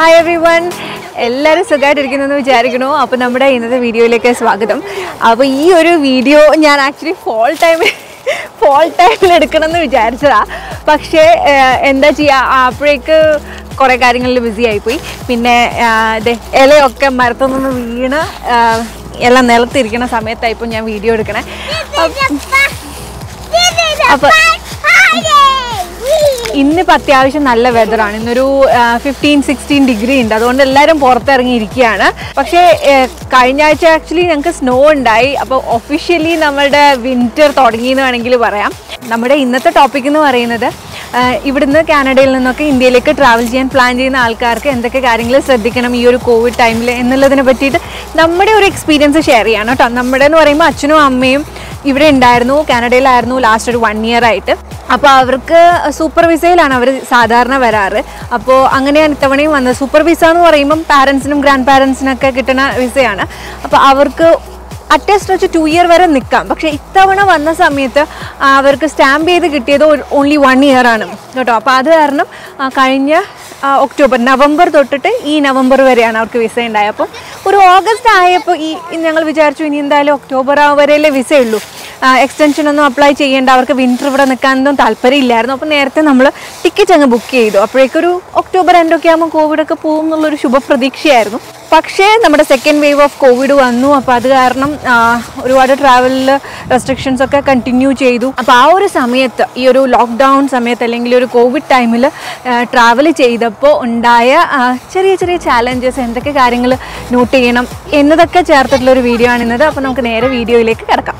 Hi every one എല്ലാവരും സുഖമായിട്ടിരിക്കുന്നു എന്ന് വിചാരിക്കണു അപ്പോൾ നമ്മുടെ ഇന്നത്തെ വീഡിയോയിലേക്ക് സ്വാഗതം അപ്പോൾ ഈ ഒരു വീഡിയോ ഞാൻ ആക്ച്വലി ഫോൾ ടൈമിൽ ഫോൾ ടൈമിൽ എടുക്കണം എന്ന് വിചാരിച്ചതാ പക്ഷേ ഏഹ്, എന്താ ചെയ്യുക അപ്പോഴേക്ക് കുറേ കാര്യങ്ങളിൽ ബിസി ആയിപ്പോയി പിന്നെ ആഹ്, ദേ ഇലയൊക്കെ മരത്തു നിന്ന് വീണ് ആഹ്, എല്ലാം നിലത്തിരിക്കുന്ന സമയത്തായിപ്പോൾ ഞാൻ വീഡിയോ എടുക്കണേ അപ്പൊ ഇന്നിപ്പോൾ അത്യാവശ്യം നല്ല വെതറാണ് ഇന്നൊരു ഫിഫ്റ്റീൻ സിക്സ്റ്റീൻ ഡിഗ്രി ഉണ്ട് അതുകൊണ്ട് എല്ലാവരും പുറത്തിറങ്ങി ഇരിക്കുകയാണ് പക്ഷേ ഏഹ്, കഴിഞ്ഞ ആഴ്ച ആക്ച്വലി ഞങ്ങൾക്ക് സ്നോ ഉണ്ടായി അപ്പോൾ ഒഫീഷ്യലി നമ്മളുടെ വിൻറ്റർ തുടങ്ങി എന്ന് വേണമെങ്കിൽ പറയാം നമ്മുടെ ഇന്നത്തെ ടോപ്പിക് എന്ന് പറയുന്നത് ആഹ്, ഇവിടുന്ന് കാനഡയിൽ നിന്നൊക്കെ ഇന്ത്യയിലേക്ക് ട്രാവൽ ചെയ്യാൻ പ്ലാൻ ചെയ്യുന്ന ആൾക്കാർക്ക് എന്തൊക്കെ കാര്യങ്ങൾ ശ്രദ്ധിക്കണം ഈ ഒരു കോവിഡ് ടൈമിൽ എന്നുള്ളതിനെ പറ്റിയിട്ട് നമ്മുടെ ഒരു എക്സ്പീരിയൻസ് ഷെയർ ചെയ്യാണ് കേട്ടോ നമ്മുടെ എന്ന് പറയുമ്പോൾ അച്ഛനും അമ്മയും ഇവിടെ ഉണ്ടായിരുന്നു കാനഡയിലായിരുന്നു ലാസ്റ്റ് ഒരു വൺ ഇയർ ആയിട്ട് അപ്പോൾ അവർക്ക് സൂപ്പർ വിസയിലാണ് അവർ സാധാരണ വരാറ് അപ്പോൾ അങ്ങനെയാണ് ഇത്തവണയും വന്നത് സൂപ്പർ വിസ എന്ന് പറയുമ്പം പാരൻസിനും ഗ്രാൻഡ് പാരൻസിനൊക്കെ കിട്ടുന്ന വിസയാണ് അപ്പോൾ അവർക്ക് അറ്റ്ലീസ്റ്റ് വെച്ച് ടു ഇയർ വരെ നിൽക്കാം പക്ഷേ ഇത്തവണ വന്ന സമയത്ത് ആ, അവർക്ക് സ്റ്റാമ്പ് ചെയ്ത് കിട്ടിയത് ഓൺലി വൺ ഇയർ ആണ് കേട്ടോ അപ്പോൾ അത് കാരണം ആ, കഴിഞ്ഞ ആ, ഒക്ടോബർ നവംബർ തൊട്ടിട്ട് ഈ നവംബർ വരെയാണ് അവർക്ക് വിസ ഉണ്ടായത് അപ്പം ഒരു ഓഗസ്റ്റ് ആയപ്പോൾ ഈ ഞങ്ങൾ വിചാരിച്ചു ഇനി എന്തായാലും ഒക്ടോബർ വരെയല്ലേ വിസ ഉള്ളൂ എക്സ്റ്റൻഷൻ ഒന്നും അപ്ലൈ ചെയ്യേണ്ട അവർക്ക് വിൻ്റർ ഇവിടെ നിൽക്കാനൊന്നും താല്പര്യമില്ലായിരുന്നു അപ്പോൾ നേരത്തെ നമ്മൾ ടിക്കറ്റ് അങ്ങ് ബുക്ക് ചെയ്തു അപ്പോഴേക്കൊരു ഒക്ടോബർ എൻഡൊക്കെ ആകുമ്പോൾ കോവിഡൊക്കെ പോകും എന്നുള്ളൊരു ശുഭപ്രതീക്ഷയായിരുന്നു പക്ഷേ നമ്മുടെ സെക്കൻഡ് വേവ് ഓഫ് കോവിഡ് വന്നു അപ്പോൾ അത് കാരണം ആ, ഒരുപാട് ട്രാവലിൽ റെസ്ട്രിക്ഷൻസ് ഒക്കെ കണ്ടിന്യൂ ചെയ്തു അപ്പോൾ ആ ഒരു സമയത്ത് ഈ ഒരു ലോക്ക്ഡൗൺ സമയത്ത് അല്ലെങ്കിൽ ഒരു കോവിഡ് ടൈമിൽ ട്രാവൽ ചെയ്തപ്പോൾ ഉണ്ടായ ആ, ചെറിയ ചെറിയ ചാലഞ്ചസ് എന്തൊക്കെ കാര്യങ്ങൾ നോട്ട് ചെയ്യണം എന്നതൊക്കെ ചേർത്തിട്ടുള്ള ഒരു വീഡിയോ ആണിന്നത് അപ്പോൾ നമുക്ക് നേരെ വീഡിയോയിലേക്ക് കിടക്കാം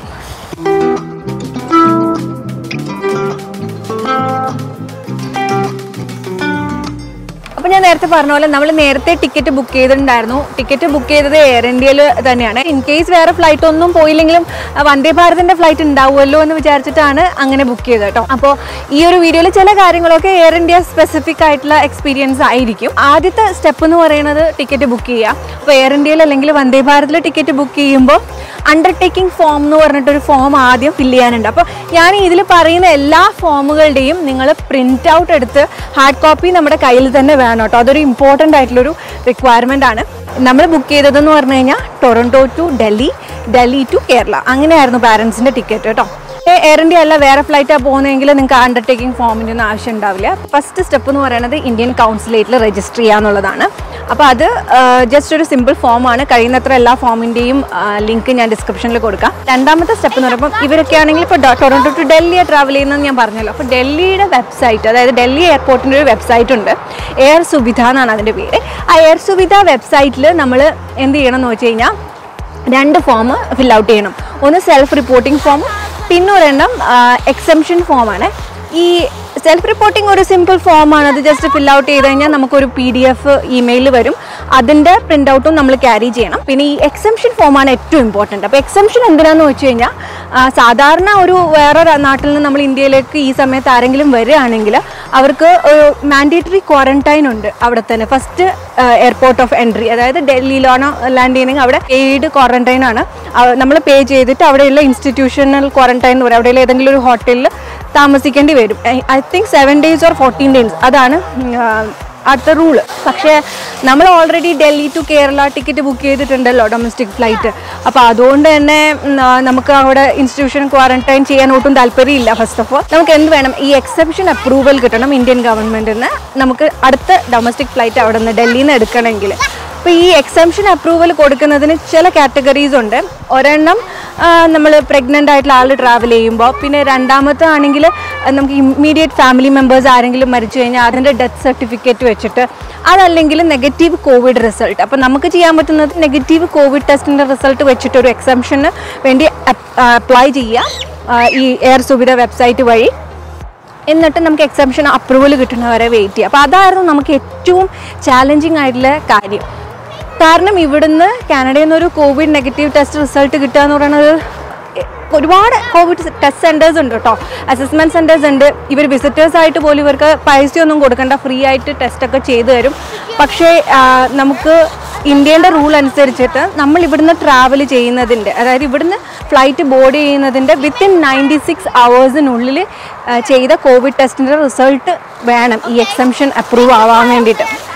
അപ്പോൾ ഞാൻ നേരത്തെ പറഞ്ഞ പോലെ നമ്മൾ നേരത്തെ ടിക്കറ്റ് ബുക്ക് ചെയ്തിട്ടുണ്ടായിരുന്നു ടിക്കറ്റ് ബുക്ക് ചെയ്തത് എയർ ഇന്ത്യയിൽ തന്നെയാണ് ഇൻ കേസ് വേറെ ഫ്ലൈറ്റ് ഒന്നും പോയില്ലെങ്കിലും ആ, വന്ദേ ഭാരതിൻ്റെ ഫ്ലൈറ്റ് ഉണ്ടാവുമല്ലോ എന്ന് വിചാരിച്ചിട്ടാണ് അങ്ങനെ ബുക്ക് ചെയ്തത് കേട്ടോ അപ്പോൾ ഈ ഒരു വീഡിയോയിൽ ചില കാര്യങ്ങളൊക്കെ എയർ ഇന്ത്യ സ്പെസിഫിക് ആയിട്ടുള്ള എക്സ്പീരിയൻസ് ആയിരിക്കും ആദ്യത്തെ സ്റ്റെപ്പ് എന്ന് പറയുന്നത് ടിക്കറ്റ് ബുക്ക് ചെയ്യുക അപ്പോൾ എയർ ഇന്ത്യയിൽ അല്ലെങ്കിൽ വന്ദേ ഭാരതിൽ ടിക്കറ്റ് ബുക്ക് ചെയ്യുമ്പോൾ അണ്ടർടേക്കിംഗ് ഫോം എന്ന് പറഞ്ഞിട്ടൊരു ഫോം ആദ്യം ഫില്ല് ചെയ്യാനുണ്ട് അപ്പോൾ ഞാൻ ഇതിൽ പറയുന്ന എല്ലാ ഫോമുകളുടെയും നിങ്ങൾ പ്രിൻ്റ് ഔട്ട് എടുത്ത് ഹാർഡ് കോപ്പി നമ്മുടെ കയ്യിൽ തന്നെ വേണം കേട്ടോ അതൊരു ഇമ്പോർട്ടൻ്റ് ആയിട്ടുള്ളൊരു റിക്വയർമെൻ്റ് ആണ് നമ്മൾ ബുക്ക് ചെയ്തതെന്ന് പറഞ്ഞു കഴിഞ്ഞാൽ Toronto to Delhi Delhi to Kerala അങ്ങനെയായിരുന്നു പാരൻസിൻ്റെ ടിക്കറ്റ് കേട്ടോ ഏ, എയർ ഇന്ത്യ അല്ല വേറെ ഫ്ലൈറ്റാണ് പോകുന്നതെങ്കിൽ നിങ്ങൾക്ക് അണ്ടർടേക്കിംഗ് ഫോമിൻ്റെ ഒന്നും ആവശ്യം ഉണ്ടാവില്ല ഫസ്റ്റ് സ്റ്റെപ്പ് എന്ന് പറയുന്നത് ഇന്ത്യൻ കൗൺസിലേറ്റിൽ രജിസ്റ്റർ ചെയ്യുക എന്നുള്ളതാണ് അപ്പോൾ അത് ജസ്റ്റ് ഒരു സിമ്പിൾ ഫോമാണ് കഴിയുന്നത്ര എല്ലാ ഫോമിൻ്റെയും ലിങ്ക് ഞാൻ ഡിസ്ക്രിപ്ഷനിൽ കൊടുക്കാം രണ്ടാമത്തെ സ്റ്റെപ്പ് എന്ന് പറയുമ്പോൾ ഇവരൊക്കെ ആണെങ്കിൽ ഇപ്പോൾ ടൊറൻറ്റോ ടു ഡൽഹിയെ ട്രാവൽ ചെയ്യുന്നത് ഞാൻ പറഞ്ഞല്ലോ അപ്പോൾ ഡൽഹിയുടെ വെബ്സൈറ്റ് അതായത് ഡൽഹി എയർപോർട്ടിൻ്റെ ഒരു വെബ്സൈറ്റ് ഉണ്ട് എയർ സുവിധ എന്നാണ് അതിൻ്റെ പേര് ആ എയർ സുവിധ വെബ്സൈറ്റിൽ നമ്മൾ എന്ത് ചെയ്യണം എന്ന് വെച്ച് കഴിഞ്ഞാൽ രണ്ട് ഫോം ഫിൽ ഔട്ട് ചെയ്യണം ഒന്ന് സെൽഫ് റിപ്പോർട്ടിംഗ് ഫോം പിന്നെ ഒരെണ്ണം എക്സംഷൻ ഫോമാണ് ഈ സെൽഫ് റിപ്പോർട്ടിംഗ് ഒരു സിമ്പിൾ ഫോമാണ് അത് ജസ്റ്റ് ഫിൽ ഔട്ട് ചെയ്ത് കഴിഞ്ഞാൽ നമുക്കൊരു പി ഡി എഫ് ഇമെയിൽ വരും അതിൻ്റെ പ്രിൻ്റ് ഔട്ടും നമ്മൾ ക്യാരി ചെയ്യണം പിന്നെ ഈ എക്സംഷൻ ഫോമാണ് ഏറ്റവും ഇമ്പോർട്ടൻറ്റ് അപ്പോൾ എക്സംഷൻ എന്തിനാന്ന് വെച്ച് കഴിഞ്ഞാൽ ആ, സാധാരണ ഒരു വേറെ ഒരു നാട്ടിൽ നിന്ന് നമ്മൾ ഇന്ത്യയിലേക്ക് ഈ സമയത്ത് ആരെങ്കിലും വരികയാണെങ്കിൽ അവർക്ക് ഒരു മാൻഡേറ്ററി ക്വാറന്റൈൻ ഉണ്ട് അവിടെ തന്നെ ഫസ്റ്റ് എയർപോർട്ട് ഓഫ് എൻട്രി അതായത് ഡൽഹിയിലാണോ ലാൻഡ് ചെയ്യണമെങ്കിൽ അവിടെ പെയ്ഡ് ക്വാറന്റൈൻ ആണ് നമ്മൾ പേ ചെയ്തിട്ട് അവിടെയുള്ള ഇൻസ്റ്റിറ്റ്യൂഷണൽ ക്വാറന്റൈൻ എന്ന് പറയും അവിടെയുള്ള ഏതെങ്കിലും ഒരു ഹോട്ടലിൽ താമസിക്കേണ്ടി വരും I think seven days or fourteen days അതാണ് ഉം, ആ, അടുത്ത റൂള് പക്ഷേ നമ്മൾ already Delhi to Kerala ticket book ചെയ്തിട്ടുണ്ടല്ലോ ഡൊമസ്റ്റിക് ഫ്ലൈറ്റ് അപ്പോൾ അതുകൊണ്ട് തന്നെ ഉം, ആ, നമുക്ക് അവിടെ ഇൻസ്റ്റിറ്റ്യൂഷൻ ക്വാറന്റൈൻ ചെയ്യാൻ ഒട്ടും താല്പര്യമില്ല ഫസ്റ്റ് ഓഫ് ഓൾ നമുക്ക് എന്ത് വേണം ഈ എക്സെപ്ഷൻ അപ്രൂവൽ കിട്ടണം ഇന്ത്യൻ ഗവൺമെൻറ്റിൽ നിന്ന് നമുക്ക് അടുത്ത ഡൊമസ്റ്റിക് ഫ്ലൈറ്റ് അവിടെ നിന്ന് ഡൽഹിയിൽ നിന്ന് എടുക്കണമെങ്കിൽ അപ്പോൾ ഈ എക്സംഷൻ അപ്രൂവൽ കൊടുക്കുന്നതിന് ചില കാറ്റഗറീസ് ഉണ്ട് ഒരെണ്ണം നമ്മൾ പ്രഗ്നൻ്റ് ആയിട്ടുള്ള ആൾ ട്രാവൽ ചെയ്യുമ്പോൾ പിന്നെ രണ്ടാമത്തെ ആണെങ്കിൽ നമുക്ക് ഇമ്മീഡിയറ്റ് ഫാമിലി മെമ്പേഴ്സ് ആരെങ്കിലും മരിച്ചു കഴിഞ്ഞാൽ അതിൻ്റെ ഡെത്ത് സർട്ടിഫിക്കറ്റ് വെച്ചിട്ട് അതല്ലെങ്കിൽ നെഗറ്റീവ് കോവിഡ് റിസൾട്ട് അപ്പോൾ നമുക്ക് ചെയ്യാൻ പറ്റുന്നത് നെഗറ്റീവ് കോവിഡ് ടെസ്റ്റിൻ്റെ റിസൾട്ട് വെച്ചിട്ട് ഒരു എക്സംഷന് വേണ്ടി അപ്ലൈ ചെയ്യുക ആ, ഈ എയർ സുവിധ വെബ്സൈറ്റ് വഴി എന്നിട്ട് നമുക്ക് എക്സംഷൻ അപ്രൂവൽ കിട്ടുന്നവരെ വെയിറ്റ് ചെയ്യാം അപ്പോൾ അതായിരുന്നു നമുക്ക് ഏറ്റവും ചാലഞ്ചിങ് ആയിട്ടുള്ള കാര്യം കാരണം ഇവിടുന്ന് കാനഡയിൽ നിന്ന് ഒരു കോവിഡ് നെഗറ്റീവ് ടെസ്റ്റ് റിസൾട്ട് കിട്ടുക എന്ന് പറയുന്നത് എ- ഒരുപാട് കോവിഡ് ടെസ്റ്റ് സെൻറ്റേഴ്സ് ഉണ്ട് കേട്ടോ അസസ്മെൻറ്റ് സെൻറ്റേഴ്സ് ഉണ്ട് ഇവർ വിസിറ്റേഴ്സ് ആയിട്ട് പോലും ഇവർക്ക് പൈസയൊന്നും കൊടുക്കണ്ട ഫ്രീ ആയിട്ട് ടെസ്റ്റ് ഒക്കെ ചെയ്തു തരും പക്ഷേ ആ, നമുക്ക് ഇന്ത്യയുടെ റൂൾ അനുസരിച്ചിട്ട് നമ്മൾ ഇവിടുന്ന് ട്രാവൽ ചെയ്യുന്നതിൻ്റെ അതായത് ഇവിടുന്ന് ഫ്ലൈറ്റ് ബോർഡ് ചെയ്യുന്നതിൻ്റെ വിത്തിൻ നയൻറ്റി സിക്സ് അവേഴ്സിനുള്ളിൽ ചെയ്ത കോവിഡ് ടെസ്റ്റിൻ്റെ റിസൾട്ട് വേണം ഈ എക്സംഷൻ അപ്രൂവ് ആവാൻ വേണ്ടിയിട്ട്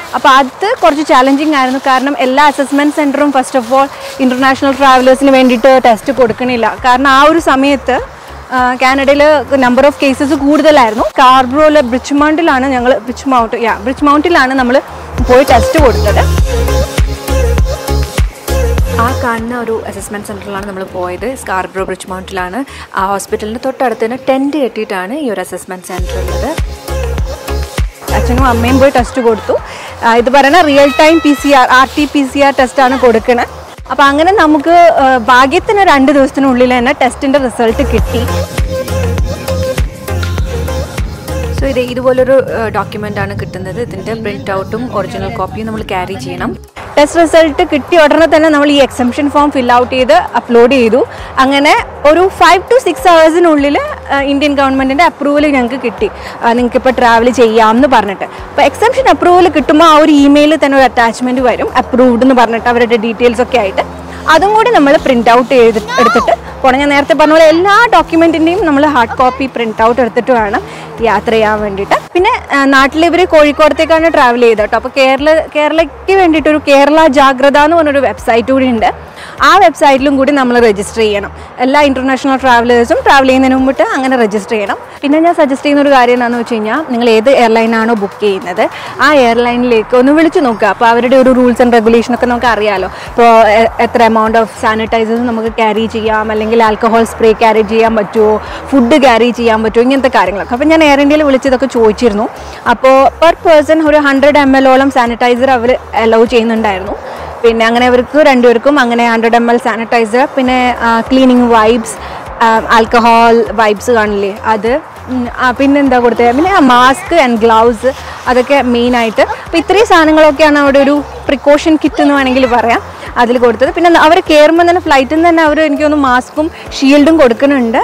അപ്പോൾ അത് കുറച്ച് ചാലഞ്ചിങ് ആയിരുന്നു കാരണം എല്ലാ അസസ്മെൻറ്റ് സെൻറ്ററും ഫസ്റ്റ് ഓഫ് ഓൾ ഇൻ്റർനാഷണൽ ട്രാവലേഴ്സിന് വേണ്ടിയിട്ട് ടെസ്റ്റ് കൊടുക്കണില്ല കാരണം ആ ഒരു സമയത്ത് കാനഡയിൽ നമ്പർ ഓഫ് കേസസ് കൂടുതലായിരുന്നു കാർബ്രോയിലെ ബ്രിച്ച് മൗണ്ടിലാണ് ഞങ്ങൾ ബ്രിച്ച് മൗണ്ട് യാ ബ്രിച്ച് മൗണ്ടിലാണ് നമ്മൾ പോയി ടെസ്റ്റ് കൊടുത്തത് ആ കാണുന്ന ഒരു അസസ്മെൻറ്റ് സെൻറ്ററിലാണ് നമ്മൾ പോയത് സ്കാർബ്രോ ബ്രിഡ്ജ് മൗണ്ടിലാണ് ആ ഹോസ്പിറ്റലിൻ്റെ തൊട്ടടുത്ത് തന്നെ ടെൻറ്റ് കെട്ടിയിട്ടാണ് ഈ ഒരു അസസ്മെൻറ്റ് സെൻറ്റർ ഉള്ളത് അച്ഛനും അമ്മയും പോയി ടെസ്റ്റ് കൊടുത്തു ആ, ഇത് പറയുന്ന real time P C R R T P C R ടെസ്റ്റാണ് കൊടുക്കുന്നത് അപ്പോൾ അങ്ങനെ നമുക്ക് ആ, ഭാഗ്യത്തിന് രണ്ട് ദിവസത്തിനുള്ളിൽ തന്നെ ടെസ്റ്റിൻ്റെ റിസൾട്ട് കിട്ടി സോ ഇത് ഇതുപോലൊരു ഡോക്യുമെൻ്റ് ആണ് കിട്ടുന്നത് ഇതിൻ്റെ പ്രിൻ്റ് ഔട്ടും ഒറിജിനൽ കോപ്പിയും നമ്മൾ ക്യാരി ചെയ്യണം ടെസ്റ്റ് റിസൾട്ട് കിട്ടിയ ഉടനെ തന്നെ നമ്മൾ ഈ എക്സംഷൻ ഫോം ഫിൽ ഔട്ട് ചെയ്ത് അപ്ലോഡ് ചെയ്തു അങ്ങനെ ഒരു ഫൈവ് ടു സിക്സ് ഹവേഴ്സിനുള്ളിൽ ഇന്ത്യൻ ഗവൺമെൻറ്റിൻ്റെ അപ്രൂവൽ ഞങ്ങൾക്ക് കിട്ടി നിങ്ങൾക്ക് ഇപ്പോൾ ട്രാവൽ ചെയ്യാമെന്ന് പറഞ്ഞിട്ട് അപ്പോൾ എക്സംഷൻ അപ്രൂവൽ കിട്ടുമ്പോൾ ആ ഒരു ഇമെയിലിൽ തന്നെ ഒരു അറ്റാച്ച്മെൻറ്റ് വരും അപ്രൂവ്ഡ് എന്ന് പറഞ്ഞിട്ട് അവരുടെ ഡീറ്റെയിൽസ് ഒക്കെ ആയിട്ട് അതും കൂടി നമ്മൾ പ്രിൻ്റ് ഔട്ട് ചെയ്ത് എടുത്തിട്ട് പോകണം ഞാൻ നേരത്തെ പറഞ്ഞ പോലെ എല്ലാ ഡോക്യുമെൻറ്റിൻ്റെയും നമ്മൾ ഹാർഡ് കോപ്പി പ്രിൻ്റ് ഔട്ട് എടുത്തിട്ട് വേണം യാത്ര ചെയ്യാൻ വേണ്ടിയിട്ട് പിന്നെ നാട്ടിൽ ഇവർ കോഴിക്കോടത്തേക്കാണ് ട്രാവൽ ചെയ്തത് കേട്ടോ അപ്പോൾ കേരള കേരളയ്ക്ക് വേണ്ടിയിട്ട് ഒരു കേരള ജാഗ്രത എന്ന് പറഞ്ഞൊരു വെബ്സൈറ്റ് കൂടി ഉണ്ട് ആ വെബ്സൈറ്റിലും കൂടി നമ്മൾ രജിസ്റ്റർ ചെയ്യണം എല്ലാ ഇൻ്റർനാഷണൽ ട്രാവലേഴ്സും ട്രാവൽ ചെയ്യുന്നതിന് മുമ്പിട്ട് അങ്ങനെ രജിസ്റ്റർ ചെയ്യണം പിന്നെ ഞാൻ സജസ്റ്റ് ചെയ്യുന്ന ഒരു കാര്യം എന്താണെന്ന് വെച്ച് കഴിഞ്ഞാൽ നിങ്ങൾ ഏത് എയർലൈനാണോ ബുക്ക് ചെയ്യുന്നത് ആ എയർലൈനിലേക്ക് ഒന്ന് വിളിച്ചു നോക്കുക അപ്പോൾ അവരുടെ ഒരു റൂൾസ് ആൻഡ് റെഗുലേഷൻ ഒക്കെ നമുക്ക് അറിയാലോ ഇപ്പോൾ എ- എത്ര എമൗണ്ട് ഓഫ് സാനിറ്റൈസേഴ്സ് നമുക്ക് ക്യാരി ചെയ്യാം അല്ലെങ്കിൽ ആൽക്കഹോൾ സ്പ്രേ ക്യാരി ചെയ്യാൻ പറ്റുമോ ഫുഡ് ക്യാരി ചെയ്യാൻ പറ്റുമോ ഇങ്ങനത്തെ കാര്യങ്ങളൊക്കെ അപ്പോൾ ഞാൻ എയർ ഇന്ത്യയിൽ വിളിച്ചതൊക്കെ ചോദിച്ചിരുന്നു അപ്പോൾ പെർ പേഴ്സൺ ഒരു ഹൺഡ്രഡ് എം എല്ലോളം സാനിറ്റൈസർ അവർ അലൗ ചെയ്യുന്നുണ്ടായിരുന്നു പിന്നെ അങ്ങനെ അവർക്ക് രണ്ടുപേർക്കും അങ്ങനെ ഹൺഡ്രഡ് എം എൽ സാനിറ്റൈസർ പിന്നെ ക്ലീനിങ് വൈബ്സ് ആൽക്കഹോൾ വൈബ്സ് കാണില്ലേ അത് ഉം, ആ, പിന്നെന്താ കൊടുത്തത് പിന്നെ മാസ്ക് ആൻഡ് ഗ്ലൗസ് അതൊക്കെ മെയിനായിട്ട് അപ്പോൾ ഇത്രയും സാധനങ്ങളൊക്കെയാണ് അവിടെ ഒരു പ്രിക്കോഷൻ കിറ്റ് എന്ന് വേണമെങ്കിൽ പറയാം അതിൽ കൊടുത്തത് പിന്നെ അവർ കയറുമ്പോൾ തന്നെ ഫ്ലൈറ്റിൽ നിന്ന് തന്നെ അവർ എനിക്ക് തോന്നുന്നു മാസ്കും ഷീൽഡും കൊടുക്കുന്നുണ്ട്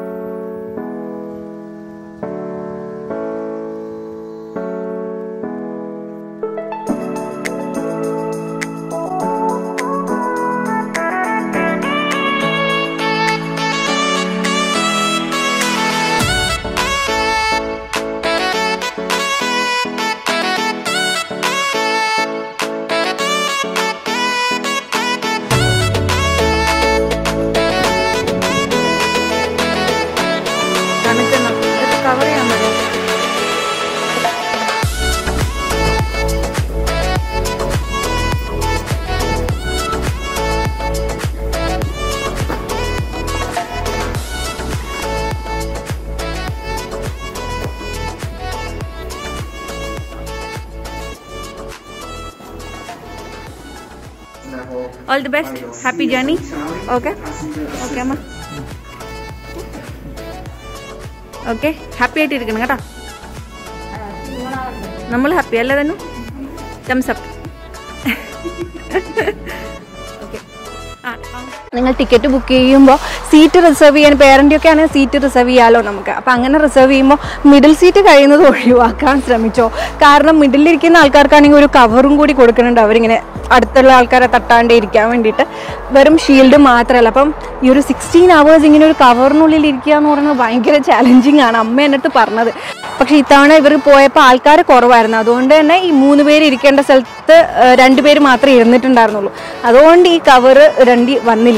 കവർ ചെയ്യാൻ പറ്റും all the best happy journey okay okay അമ്മ ഓക്കെ ഹാപ്പി ആയിട്ട് ഇരിക്കണം കേട്ടോ നമ്മൾ ഹാപ്പി അല്ലേ തന്നെ തംസ് അപ്പ് നിങ്ങൾ ടിക്കറ്റ് ബുക്ക് ചെയ്യുമ്പോൾ സീറ്റ് റിസർവ് ചെയ്യാൻ പേരൻ്റ് ഒക്കെ ആണെങ്കിൽ സീറ്റ് റിസർവ് ചെയ്യാമല്ലോ നമുക്ക് അപ്പം അങ്ങനെ റിസർവ് ചെയ്യുമ്പോൾ മിഡിൽ സീറ്റ് കഴിയുന്നത് ഒഴിവാക്കാൻ ശ്രമിച്ചോ കാരണം മിഡിലിരിക്കുന്ന ആൾക്കാർക്കാണെങ്കിൽ ഒരു കവറും കൂടി കൊടുക്കുന്നുണ്ട് അവരിങ്ങനെ അടുത്തുള്ള ആൾക്കാരെ തട്ടാണ്ട് ഇരിക്കാൻ വേണ്ടിയിട്ട് വെറും ഷീൽഡ് മാത്രമല്ല അപ്പം ഈ ഒരു സിക്സ്റ്റീൻ അവേഴ്സ് ഇങ്ങനെ ഒരു കവറിനുള്ളിൽ ഇരിക്കുക എന്ന് പറയുന്നത് ഭയങ്കര ചാലഞ്ചിങ് ആണ് അമ്മ എന്നിട്ട് പറഞ്ഞത് പക്ഷേ ഇത്തവണ ഇവർ പോയപ്പോൾ ആൾക്കാർ കുറവായിരുന്നു അതുകൊണ്ട് തന്നെ ഈ മൂന്ന് പേര് ഇരിക്കേണ്ട സ്ഥലത്ത് ഏഹ്, രണ്ട് പേര് മാത്രമേ ഇരുന്നിട്ടുണ്ടായിരുന്നുള്ളൂ അതുകൊണ്ട് ഈ കവറ് രണ്ടി വന്നില്ല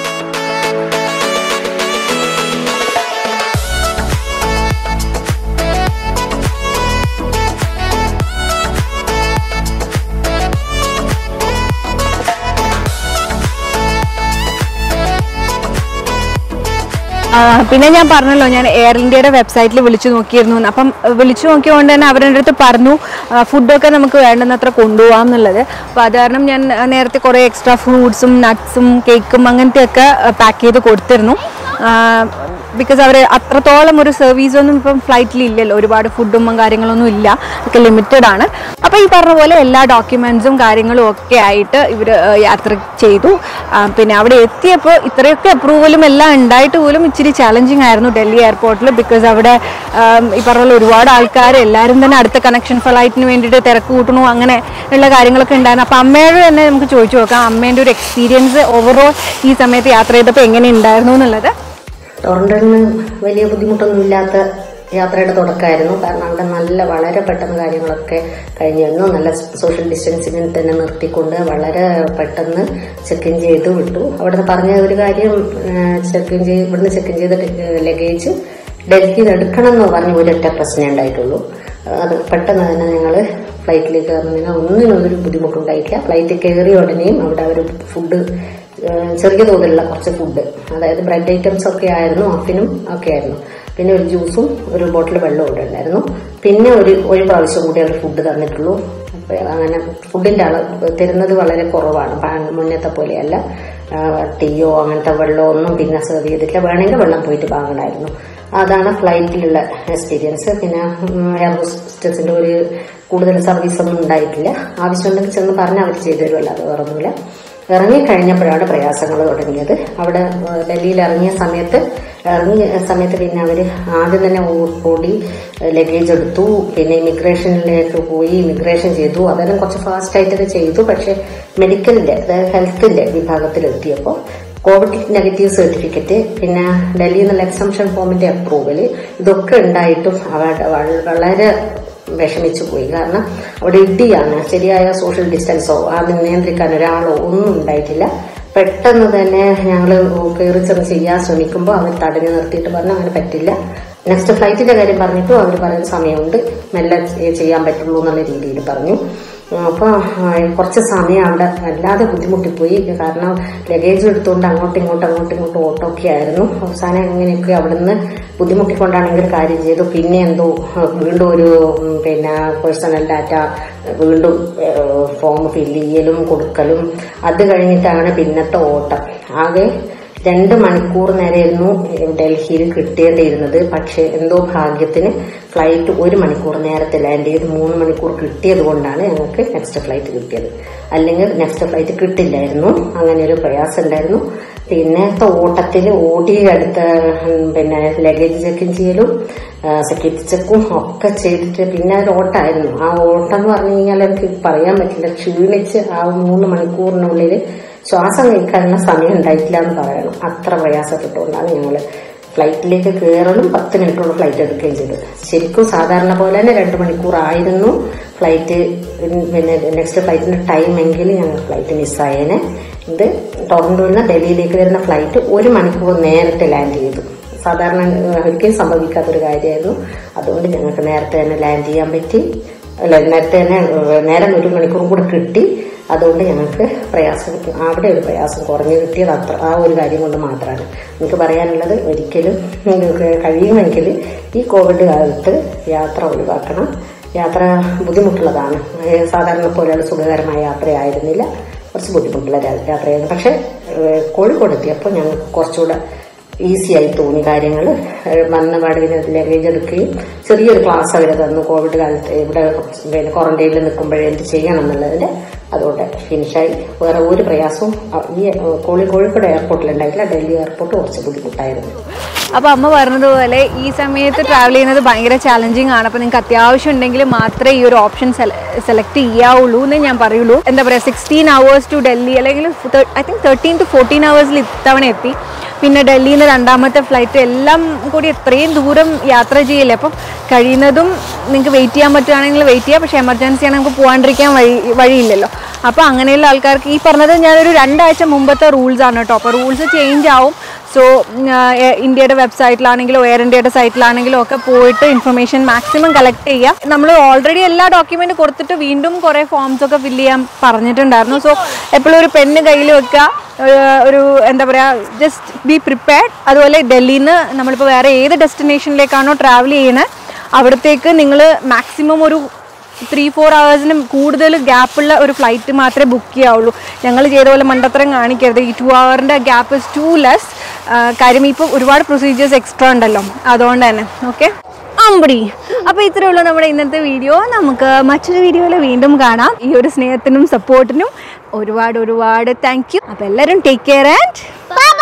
ആ, പിന്നെ ഞാൻ പറഞ്ഞല്ലോ ഞാൻ എയർ ഇന്ത്യയുടെ വെബ്സൈറ്റിൽ വിളിച്ചു നോക്കിയിരുന്നു എന്ന്. അപ്പം അഹ് വിളിച്ചു നോക്കിയതുകൊണ്ട് തന്നെ അവരുടെ അടുത്ത് പറഞ്ഞു ആ, ഫുഡൊക്കെ നമുക്ക് വേണ്ടുന്നത്ര കൊണ്ടുപോകാം എന്നുള്ളത് അപ്പോൾ അത് കാരണം ഞാൻ ആ, നേരത്തെ കുറേ എക്സ്ട്രാ ഫ്രൂട്ട്സും നട്ട്സും കേക്കും അങ്ങനത്തെയൊക്കെ പാക്ക് ചെയ്ത് കൊടുത്തിരുന്നു ബിക്കോസ് അവർ അത്രത്തോളം ഒരു സർവീസ് ഒന്നും ഇപ്പം ഫ്ലൈറ്റിൽ ഇല്ലല്ലോ ഒരുപാട് ഫുഡും കാര്യങ്ങളൊന്നും ഇല്ല ഒക്കെ ലിമിറ്റഡ് ആണ് അപ്പോൾ ഈ പറഞ്ഞ പോലെ എല്ലാ ഡോക്യുമെൻസും കാര്യങ്ങളും ഒക്കെ ആയിട്ട് ഇവർ യാത്ര ചെയ്തു ആ, പിന്നെ അവിടെ എത്തിയപ്പോൾ ഇത്രയൊക്കെ അപ്രൂവലും എല്ലാം ഉണ്ടായിട്ട് പോലും ഇച്ചിരി ചാലഞ്ചിങ് ആയിരുന്നു ഡൽഹി എയർപോർട്ടിൽ ബിക്കോസ് അവിടെ ആം, ഈ പറഞ്ഞ പോലെ ഒരുപാട് ആൾക്കാർ എല്ലാവരും തന്നെ അടുത്ത കണക്ഷൻ ഫ്ലൈറ്റിന് വേണ്ടിയിട്ട് തിരക്ക് കൂട്ടണു അങ്ങനെ ഉള്ള കാര്യങ്ങളൊക്കെ ഉണ്ടായിരുന്നു അപ്പോൾ അമ്മയോട് തന്നെ നമുക്ക് ചോദിച്ചു നോക്കാം അമ്മേൻ്റെ ഒരു എക്സ്പീരിയൻസ് ഓവറോൾ ഈ സമയത്ത് യാത്ര ചെയ്തപ്പോൾ എങ്ങനെ ഉണ്ടായിരുന്നു എന്നുള്ളത് ടൊറൻറ്റോയിൽ നിന്ന് വലിയ ബുദ്ധിമുട്ടൊന്നും ഇല്ലാത്ത യാത്രയുടെ തുടക്കമായിരുന്നു കാരണം അവിടെ നല്ല വളരെ പെട്ടെന്ന് കാര്യങ്ങളൊക്കെ കഴിഞ്ഞിരുന്നു നല്ല സോഷ്യൽ ഡിസ്റ്റൻസിങ്ങിൽ തന്നെ നിർത്തിക്കൊണ്ട് വളരെ പെട്ടെന്ന് ചെക്ക് ഇൻ ചെയ്ത് വിട്ടു അവിടുന്ന് പറഞ്ഞ ഒരു കാര്യം ചെക്ക് ഇൻ ചെയ്ത് ഇവിടുന്ന് ചെക്ക് ഇൻ ചെയ്ത ലഗേജ് ഡൽഹിയിൽ നിന്ന് എടുക്കണം എന്ന് പറഞ്ഞ ഒരൊറ്റ പ്രശ്നമേ ഉണ്ടായിട്ടുള്ളൂ അത് പെട്ടെന്ന് തന്നെ ഞങ്ങൾ ഫ്ലൈറ്റിലേക്ക് കയറുന്നതിന് ഒന്നിനും ഒരു ബുദ്ധിമുട്ടുണ്ടായിട്ടില്ല ഫ്ലൈറ്റിൽ കയറിയ ഉടനെയും അവിടെ ഒരു ഫുഡ് ചെറിയ തോതിലുള്ള കുറച്ച് ഫുഡ് അതായത് ബ്രെഡ് ഐറ്റംസ് ഒക്കെ ആയിരുന്നു അഫിനും ഒക്കെ ആയിരുന്നു പിന്നെ ഒരു ജ്യൂസും ഒരു ബോട്ടിൽ വെള്ളവും ഇവിടെ ഉണ്ടായിരുന്നു പിന്നെ ഒരു ഒരു പ്രാവശ്യം കൂടി അവർ ഫുഡ് തന്നിട്ടുള്ളൂ അപ്പൊ അങ്ങനെ ഫുഡിന്റെ അളവ് തരുന്നത് വളരെ കുറവാണ് പ- മുന്നത്തെ പോലെയല്ല ആ, ടീയോ അങ്ങനത്തെ വെള്ളമോ ഒന്നും പിന്നെ സെർവ് ചെയ്തിട്ടില്ല വേണമെങ്കിൽ വെള്ളം പോയിട്ട് വാങ്ങണമായിരുന്നു അതാണ് ഫ്ലൈറ്റിലുള്ള എക്സ്പീരിയൻസ് പിന്നെ എയർ ഹോസ്റ്റസിന്റെ ഒരു കൂടുതൽ സർവീസ് ഒന്നും ഉണ്ടായിട്ടില്ല ആവശ്യമുണ്ടെങ്കിൽ ചെന്ന് പറഞ്ഞ് അവർ ചെയ്തു തരുമല്ലോ അത് വേറൊന്നുമില്ല ഇറങ്ങി കഴിഞ്ഞപ്പോഴാണ് പ്രയാസങ്ങൾ തുടങ്ങിയത് അവിടെ ഏഹ്, ഡൽഹിയിൽ ഇറങ്ങിയ സമയത്ത് ഇറങ്ങിയ സമയത്ത് പിന്നെ അവർ ആദ്യം തന്നെ ഓ- ഓടി ലഗേജ് എടുത്തു പിന്നെ ഇമിഗ്രേഷനിലേക്ക് പോയി ഇമിഗ്രേഷൻ ചെയ്തു അതെല്ലാം കുറച്ച് ഫാസ്റ്റ് ആയിട്ടൊക്കെ ചെയ്തു പക്ഷെ മെഡിക്കലിന്റെ അതായത് ഹെൽത്തിന്റെ വിഭാഗത്തിലെത്തിയപ്പോൾ കോവിഡ് നെഗറ്റീവ് സർട്ടിഫിക്കറ്റ് പിന്നെ ഡൽഹിയിൽ നിന്നുള്ള എക്സംഷൻ ഫോമിന്റെ അപ്രൂവൽ ഇതൊക്കെ ഉണ്ടായിട്ടും അവരുടെ വള- വളരെ വിഷമിച്ചു പോയി കാരണം അവിടെ ഇടിയാണ് ശരിയായ സോഷ്യൽ ഡിസ്റ്റൻസോ അത് നിയന്ത്രിക്കാൻ ഒരാളോ ഒന്നും ഉണ്ടായിട്ടില്ല പെട്ടെന്ന് തന്നെ ഞങ്ങൾ കയറി ചെന്ന് ചെയ്യാൻ ശ്രമിക്കുമ്പോൾ അവർ തടഞ്ഞു നിർത്തിയിട്ട് പറഞ്ഞു അങ്ങനെ പറ്റില്ല നെക്സ്റ്റ് ഫ്ലൈറ്റിന്റെ കാര്യം പറഞ്ഞിട്ടും അവർ പറയുന്ന സമയമുണ്ട് മെല്ലെ ചെയ്യാൻ പറ്റുള്ളൂ എന്നുള്ള രീതിയിൽ പറഞ്ഞു അപ്പോൾ കുറച്ച് സമയം അവിടെ വല്ലാതെ ബുദ്ധിമുട്ടിപ്പോയി കാരണം ലഗേജ് എടുത്തുകൊണ്ട് അങ്ങോട്ടും ഇങ്ങോട്ടും അങ്ങോട്ടും ഇങ്ങോട്ടും ഓട്ടമൊക്കെ ആയിരുന്നു അവസാനം എങ്ങനെയൊക്കെ അവിടുന്ന് ബുദ്ധിമുട്ടിക്കൊണ്ടാണെങ്കിൽ ഒരു കാര്യം ചെയ്തു പിന്നെ എന്തോ ഏഹ്, വീണ്ടും ഒരു ഉം, പിന്നെ പേഴ്സണൽ ഡാറ്റ വീണ്ടും ഫോം ഫില്ല് ചെയ്യലും കൊടുക്കലും അത് കഴിഞ്ഞിട്ടാണ് പിന്നത്തെ ഓട്ടം ആകെ രണ്ട് മണിക്കൂർ നേരമായിരുന്നു ഡൽഹിയിൽ കിട്ടേണ്ടിയിരുന്നത് പക്ഷെ എന്തോ ഭാഗ്യത്തിന് ഫ്ലൈറ്റ് ഒരു മണിക്കൂർ നേരത്തെ ലാൻഡ് ചെയ്ത് മൂന്ന് മണിക്കൂർ കിട്ടിയത് കൊണ്ടാണ് ഞങ്ങൾക്ക് നെക്സ്റ്റ് ഫ്ലൈറ്റ് കിട്ടിയത് അല്ലെങ്കിൽ നെക്സ്റ്റ് ഫ്ലൈറ്റ് കിട്ടില്ലായിരുന്നു അങ്ങനെ ഒരു പ്രയാസം ഉണ്ടായിരുന്നു പിന്നത്തെ ഓട്ടത്തിൽ ഓടി അടുത്ത ഉം, പിന്നെ ലഗേജ് ചെക്കിൻ ചെയ്യലും സെക്യൂരിറ്റി ചെക്കും ഒക്കെ ചെയ്തിട്ട് പിന്നെ ഒരു ഓട്ടമായിരുന്നു ആ ഓട്ടം എന്ന് പറഞ്ഞു കഴിഞ്ഞാൽ എനിക്ക് പറയാൻ പറ്റില്ല ക്ഷീണിച്ച് ആ മൂന്ന് മണിക്കൂറിനുള്ളിൽ ശ്വാസം കഴിക്കാനുള്ള സമയം ഉണ്ടായിട്ടില്ല എന്ന് പറയണം അത്ര പ്രയാസപ്പെട്ടുകൊണ്ടാണ് ഞങ്ങൾ ഫ്ലൈറ്റിലേക്ക് കയറലും പത്ത് മിനിറ്റുള്ള ഫ്ലൈറ്റ് എടുക്കുകയും ചെയ്തത് ശരിക്കും സാധാരണ പോലെ തന്നെ രണ്ട് മണിക്കൂറായിരുന്നു ഫ്ലൈറ്റ് പിന്നെ നെക്സ്റ്റ് ഫ്ലൈറ്റിന്റെ ടൈം എങ്കിൽ ഞങ്ങൾ ഫ്ലൈറ്റ് മിസ്സായേനെ ഇത് ടൊറന്റോയിൽ നിന്ന് ഡൽഹിയിലേക്ക് വരുന്ന ഫ്ലൈറ്റ് ഒരു മണിക്കൂർ നേരത്തെ ലാൻഡ് ചെയ്തു സാധാരണ ഏഹ്, ഒരിക്കലും സംഭവിക്കാത്തൊരു കാര്യമായിരുന്നു അതുകൊണ്ട് ഞങ്ങൾക്ക് നേരത്തെ തന്നെ ലാൻഡ് ചെയ്യാൻ പറ്റി അല്ല നേരത്തെ തന്നെ ഏഹ്, നേരം ഒരു മണിക്കൂറും കൂടെ കിട്ടി അതുകൊണ്ട് ഞങ്ങൾക്ക് പ്രയാസം അവിടെ ഒരു പ്രയാസം കുറഞ്ഞു കിട്ടിയത് അത്ര ആ ഒരു കാര്യം കൊണ്ട് മാത്രമാണ് എനിക്ക് പറയാനുള്ളത് ഒരിക്കലും നിങ്ങൾക്ക് കഴിയുമെങ്കിൽ ഈ കോവിഡ് കാലത്ത് യാത്ര ഒഴിവാക്കണം യാത്ര ബുദ്ധിമുട്ടുള്ളതാണ് ഏഹ്, സാധാരണ പോലെയുള്ള സുഖകരമായ യാത്രയായിരുന്നില്ല കുറച്ച് ബുദ്ധിമുട്ടുള്ള യാ- യാത്രയായിരുന്നു പക്ഷെ ഏഹ്, കോഴിക്കോട് എത്തിയപ്പോൾ ഞങ്ങൾക്ക് കുറച്ചുകൂടെ ഈസി ആയി തോന്നി കാര്യങ്ങൾ വന്ന പാടിന് ലഗേജ് എടുക്കുകയും ചെറിയൊരു ക്ലാസ് അവർ തന്നു കോവിഡ് കാലത്ത് ഇവിടെ പിന്നെ ക്വാറന്റൈനിൽ നിൽക്കുമ്പോഴേ എന്ത് ചെയ്യണം എന്നുള്ളതിന്റെ അതുകൊണ്ട് ഫിനിഷായി വേറെ ഒരു പ്രയാസവും അ- ഈ കോഴി കോഴിക്കോട് എയർപോർട്ടിൽ ഉണ്ടായിട്ടില്ല ഡൽഹി എയർപോർട്ട് കുറച്ച് ബുദ്ധിമുട്ടായിരുന്നു അപ്പോൾ അമ്മ പറഞ്ഞതുപോലെ ഈ സമയത്ത് ട്രാവൽ ചെയ്യുന്നത് ഭയങ്കര ചാലഞ്ചിങ് ആണ് അപ്പോൾ നിങ്ങൾക്ക് അത്യാവശ്യം ഉണ്ടെങ്കിൽ മാത്രമേ ഈ ഒരു ഓപ്ഷൻ സെലക്ട് ചെയ്യാവുള്ളൂ എന്ന് ഞാൻ പറയുള്ളൂ എന്താ പറയുക സിക്സ്റ്റീൻ അവേഴ്സ് ടു ഡൽഹി അല്ലെങ്കിൽ I think thirteen to fourteen അവേഴ്സിൽ ഇത്തവണ എത്തി പിന്നെ ഡൽഹിയിൽ നിന്ന് രണ്ടാമത്തെ ഫ്ലൈറ്റ് എല്ലാം കൂടി എത്രയും ദൂരം യാത്ര ചെയ്യില്ലേ അപ്പം കഴിയുന്നതും നിങ്ങൾക്ക് വെയിറ്റ് ചെയ്യാൻ പറ്റുകയാണെങ്കിൽ വെയിറ്റ് ചെയ്യാം പക്ഷേ എമർജൻസി ആണെങ്കിൽ നമുക്ക് പോകാണ്ടിരിക്കാൻ വഴി വഴിയില്ലല്ലോ അപ്പോൾ അങ്ങനെയുള്ള ആൾക്കാർക്ക് ഈ പറഞ്ഞത് ഞാനൊരു രണ്ടാഴ്ച മുമ്പത്തെ റൂൾസ് ആണ് കേട്ടോ അപ്പോൾ റൂൾസ് ചേഞ്ച് ആവും സോ ഇന്ത്യയുടെ വെബ്സൈറ്റിലാണെങ്കിലോ എയർ ഇന്ത്യയുടെ സൈറ്റിലാണെങ്കിലോ ഒക്കെ പോയിട്ട് ഇൻഫർമേഷൻ മാക്സിമം കളക്ട് ചെയ്യുക നമ്മൾ ഓൾറെഡി എല്ലാ ഡോക്യുമെന്റ് കൊടുത്തിട്ട് വീണ്ടും കുറേ ഫോംസ് ഒക്കെ ഫില്ല് ചെയ്യാൻ പറഞ്ഞിട്ടുണ്ടായിരുന്നു സോ എപ്പോഴും ഒരു പെണ്ണ് കയ്യിൽ വെക്കുക ഏഹ് ഒരു എന്താ പറയുക ജസ്റ്റ് ബി പ്രിപ്പയർഡ് അതുപോലെ ഡൽഹിയിൽ നിന്ന് നമ്മളിപ്പോൾ വേറെ ഏത് ഡെസ്റ്റിനേഷനിലേക്കാണോ ട്രാവൽ ചെയ്യുന്നത് അവിടത്തേക്ക് നിങ്ങൾ മാക്സിമം ഒരു ത്രീ ഫോർ ഹവേഴ്സിന് കൂടുതൽ ഗ്യാപ്പുള്ള ഒരു ഫ്ലൈറ്റ് മാത്രമേ ബുക്ക് ചെയ്യാവുള്ളൂ ഞങ്ങൾ ചെയ്ത പോലെ മണ്ടത്തരം കാണിക്കരുത് ഈ ടു ഹവറിൻ്റെ ഗ്യാപ്പ് ഇസ് ടു ലെസ് കാര്യം ഇപ്പോൾ ഒരുപാട് പ്രൊസീജിയേഴ്സ് എക്സ്ട്രാ ഉണ്ടല്ലോ അതുകൊണ്ട് തന്നെ ഓക്കെ അമ്പടി അപ്പോൾ ഇത്രയേ ഉള്ളൂ നമ്മുടെ ഇന്നത്തെ വീഡിയോ നമുക്ക് മറ്റൊരു വീഡിയോയിൽ വീണ്ടും കാണാം ഈ ഒരു സ്നേഹത്തിനും സപ്പോർട്ടിനും ഒരുപാട് ഒരുപാട് താങ്ക് യു അപ്പോൾ എല്ലാവരും ടേക്ക് കെയർ ആൻഡ്